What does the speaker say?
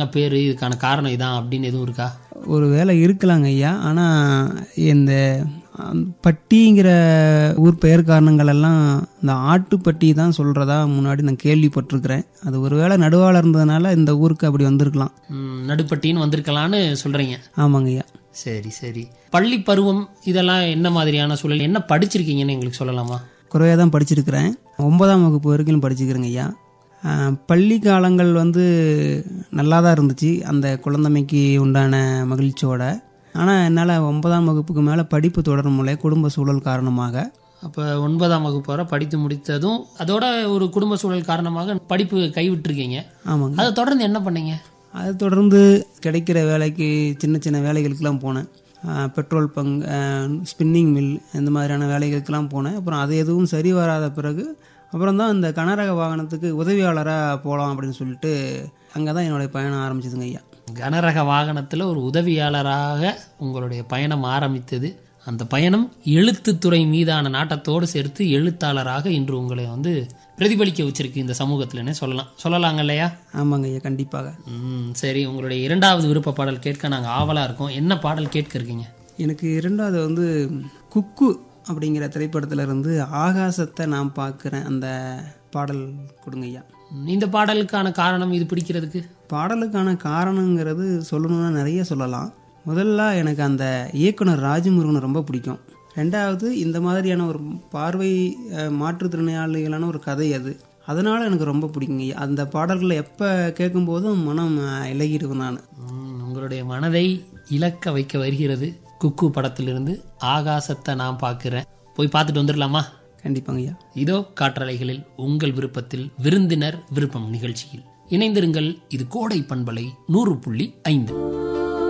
தாங்க பேர் இதுக்கான காரணம் இதான் அப்படின்னு எதுவும் இருக்கா ஒரு வேலை இருக்கலாங்க ஐயா ஆனால் இந்த அம், பட்டிங்கிற ஊர் பெயர் காரணங்கள் எல்லாம் இந்த ஆட்டுப்பட்டி தான் சொல்கிறதா முன்னாடி நான் கேள்விப்பட்டிருக்கிறேன் அது ஒரு வேளை நடுவாள இருந்ததுனால இந்த ஊருக்கு அப்படி வந்திருக்கலாம் ம், நடுப்பட்டின்னு வந்திருக்கலான்னு சொல்கிறீங்க ஆமாங்க ஐயா சரி சரி பள்ளி பருவம் இதெல்லாம் என்ன மாதிரியான சூழல் என்ன படிச்சிருக்கீங்கன்னு எங்களுக்கு சொல்லலாமா குறைவாக தான் படிச்சிருக்கிறேன் ஒன்பதாம் வகுப்பு வரைக்கும் படிச்சுக்கிறேங்க ஐயா ஆஹ், பள்ளி காலங்கள் வந்து நல்லா தான் இருந்துச்சு அந்த குழந்தைமைக்கு உண்டான மகிழ்ச்சியோட ஆனால் என்னால் ஒன்பதாம் வகுப்புக்கு மேலே படிப்பு தொடரும் முறை குடும்ப சூழல் காரணமாக அப்போ ஒன்பதாம் வகுப்பு வரை படித்து முடித்ததும் அதோட ஒரு குடும்ப சூழல் காரணமாக படிப்பு கைவிட்டிருக்கீங்க ஆமாங்க அதை தொடர்ந்து என்ன பண்ணீங்க அது தொடர்ந்து கிடைக்கிற வேலைக்கு சின்ன சின்ன வேலைகளுக்கெல்லாம் போனேன் ஆஹ், பெட்ரோல் பங்க் ஸ்பின்னிங் மில் இந்த மாதிரியான வேலைகளுக்கெல்லாம் போனேன் அப்புறம் அது எதுவும் சரி வராத பிறகு அப்புறம் தான் இந்த கனரக வாகனத்துக்கு உதவியாளராக போகலாம் அப்படின்னு சொல்லிட்டு அங்கே தான் என்னுடைய பயணம் ஆரம்பிச்சதுங்க ஐயா கனரக வாகனத்தில் ஒரு உதவியாளராக உங்களுடைய பயணம் ஆரம்பித்தது அந்த பயணம் எழுத்துத்துறை மீதான நாட்டத்தோடு சேர்த்து எழுத்தாளராக இன்று உங்களை வந்து பிரதிபலிக்க வச்சிருக்கு இந்த சமூகத்தில்னே சொல்லலாம் சொல்லலாங்க இல்லையா ஆமாங்க ஐயா கண்டிப்பாக ம் சரி உங்களுடைய இரண்டாவது விருப்ப பாடல் கேட்க நாங்கள் ஆவலாக இருக்கோம் என்ன பாடல் கேட்க இருக்கீங்க எனக்கு இரண்டாவது வந்து குக்கு அப்படிங்கிற திரைப்படத்துல இருந்து ஆகாசத்தை நான் பார்க்குறேன் அந்த பாடல் கொடுங்க ஐயா ம், இந்த பாடலுக்கான காரணம் இது பிடிக்கிறதுக்கு பாடலுக்கான காரணங்கிறது சொல்லணும்னா நிறைய சொல்லலாம் முதல்ல எனக்கு அந்த இயக்குனர் ராஜமுருகனை ரொம்ப பிடிக்கும் ரெண்டாவது இந்த மாதிரியான ஒரு பார்வை அஹ், மாற்றுத்திறனாளிகளான ஒரு கதை அது அதனால எனக்கு ரொம்ப பிடிக்குங்க அந்த பாடல்களை எப்போ கேட்கும்போதும் மனம் அஹ், இலகிருக்கும் நான் ம், உங்களுடைய மனதை இலக்க வைக்க வருகிறது குக்கு படத்திலிருந்து ஆகாசத்தை நான் பார்க்கிறேன் போய் பார்த்துட்டு வந்துடலாமா கண்டிப்பாங்க ஐயா இதோ காற்றலைகளில் உங்கள் விருப்பத்தில் விருந்தினர் விருப்பம் நிகழ்ச்சியில் இணைந்திருங்கள் இது கோடை பண்பலை நூறு புள்ளி ஐந்து